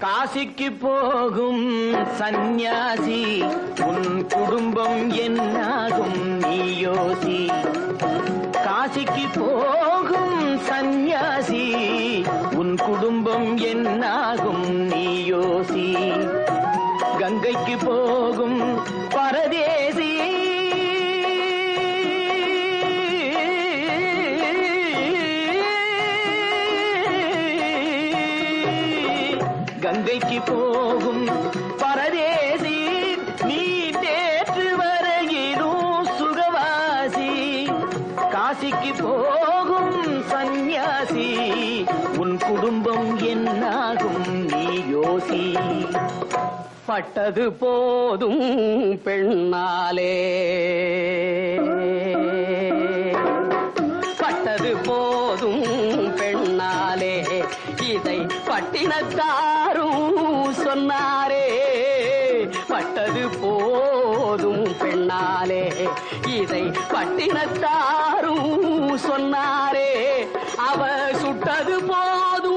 காசிக்கு போகும் சந்நியாசி உன் குடும்பம் என்னாகும் நீ யோசி காசிக்கு போகும் சந்நியாசி உன் குடும்பம் என்னாகும் நீ யோசி கங்கைக்கு போகும் பரதேசி கங்கைக்கு போகும் பரதேசி நீ நேற்று வரையிலும் சுகவாசி காசிக்கு போகும் சந்நியாசி உன் குடும்பம் என்னாகும் நீ யோசி பட்டது போதும் பெண்ணாலே பட்டது போதும் பெண்ணாலே இதை பட்டினத்தாரும் சொன்னாரே பட்டது போதும் பெண்ணாலே இதை பட்டினத்தாரும் சொன்னாரே அவ சுட்டது போதும்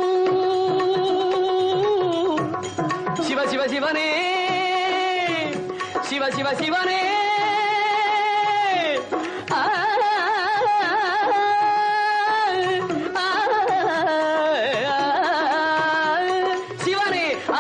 சிவ சிவ சிவனே சிவ சிவ சிவனே ஆ, ஆ, சிவனே ஆ,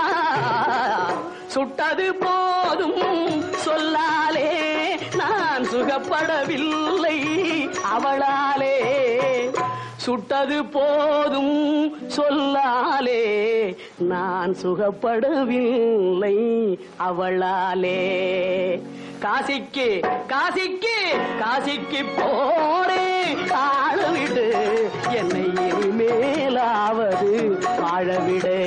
சுட்டது போதும் சொல்லாலே நான் சுகப்படவில்லை அவளாலே சுட்டது போதும் சொல்லாலே நான் சுகப்படவில்லை அவளாலே காசிக்கு காசிக்கு காசிக்கு போரே ஆளவிடு என்னை இனிமேலாவது வாழவிடு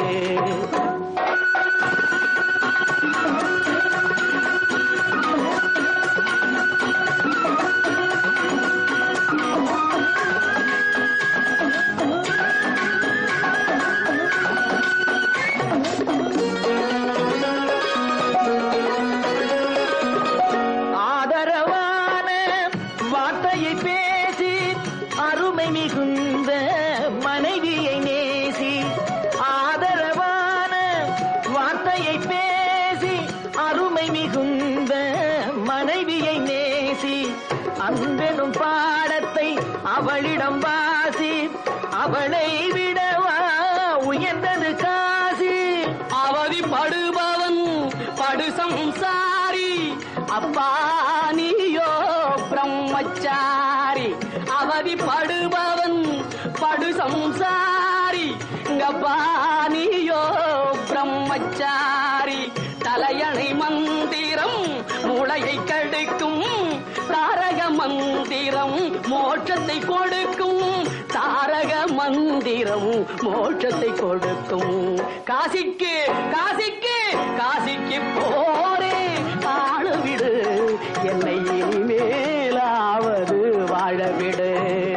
ஆதரவான வார்த்தையை பேசி அருமை மிகுந்த மனைவியை நேசி ஆதரவான வார்த்தையை பேசி அருமை மிகுந்த மனைவியை நேசி அன்பெனும் பாடத்தை அவளிடம் வாசி அவளை விடவா உயர்ந்தது காசி அவதிப்படுபவன் படு சம்சாரி அப்பா நீயோ பிரம்மச்சாரி அவதிப்படுபவன் படு சம்சாரி அப்பா நீயோ பிரம்மச்சாரி தலையணை மந்திரம் மூளையை கெடுக்கும் தாரக மந்திரம் மோட்சத்தை கொடுக்கும் தாரக மந்திரம் மோட்சத்தை கொடுக்கும் காசிக்கு காசிக்கு காசிக்கு போரே வாழவிடு என்னை இனிமேலாவது வாழவிடு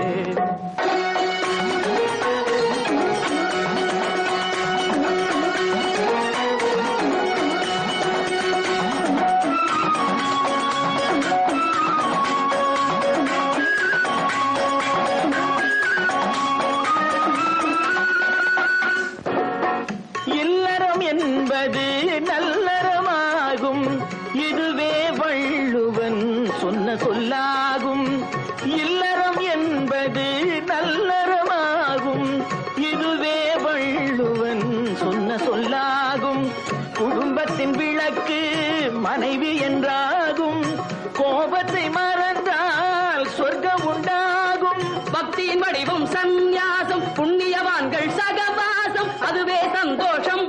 இல்லறம் என்பது நல்லறமாகும் இதுவே வள்ளுவன் சொன்ன சொல்லாகும் இல்லறம் என்பது நல்லறமாகும் இதுவே வள்ளுவன் சொன்ன சொல்லாகும் குடும்பத்தின் விளக்கு மனைவி என்றாகும் கோபத்தை மறந்தால் சொர்க்கம் உண்டாகும் பக்தியின் வடிவம் சந்நியாசம் புண்ணியவான்கள் சகவாசம் அதுவே சந்தோஷம்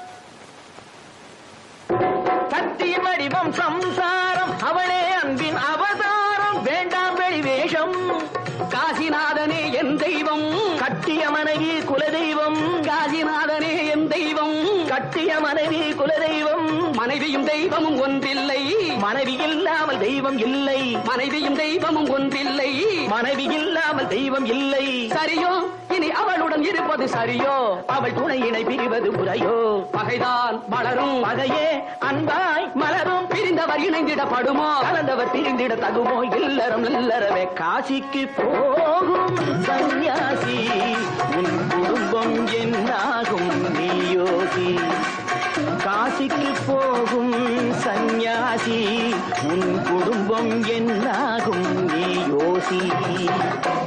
சக்தியின் வடிவம் சம்சாரம் அவளே அன்பின் அவதாரம் வேண்டாம் வெளிவேஷம் காசிநாதனே என் தெய்வம் கட்டிய மனைவி குலதெய்வம் காசிநாதனே என் தெய்வம் கட்டிய மனைவி குலதெய்வம் மனைவியும் தெய்வமும் ஒன்றில்லை மனைவி இல்லாமல் தெய்வம் இல்லை மனைவியும் தெய்வமும் ஒன்றில்லை மனைவி இல்லாமல் தெய்வம் இல்லை சரியோ இனி அவளுடன் இருப்பது சரியோ அவள் துணையினை பிரிவது முறையோ பகைதான் வளரும் பகையே அன்பாய் மலரும் பிரிந்தவர் இணைந்திடப்படுமோ கலந்தவர் பிரிந்திட தகுமோ இல்லறம் இல்லறவே காசிக்கு போகும் சந்நியாசி உன் குடும்பம் என்னாகும் நீ யோசி யோசி காசிக்கு போகும் சந்நியாசி உன் குடும்பம் என்னாகும் நீ யோசி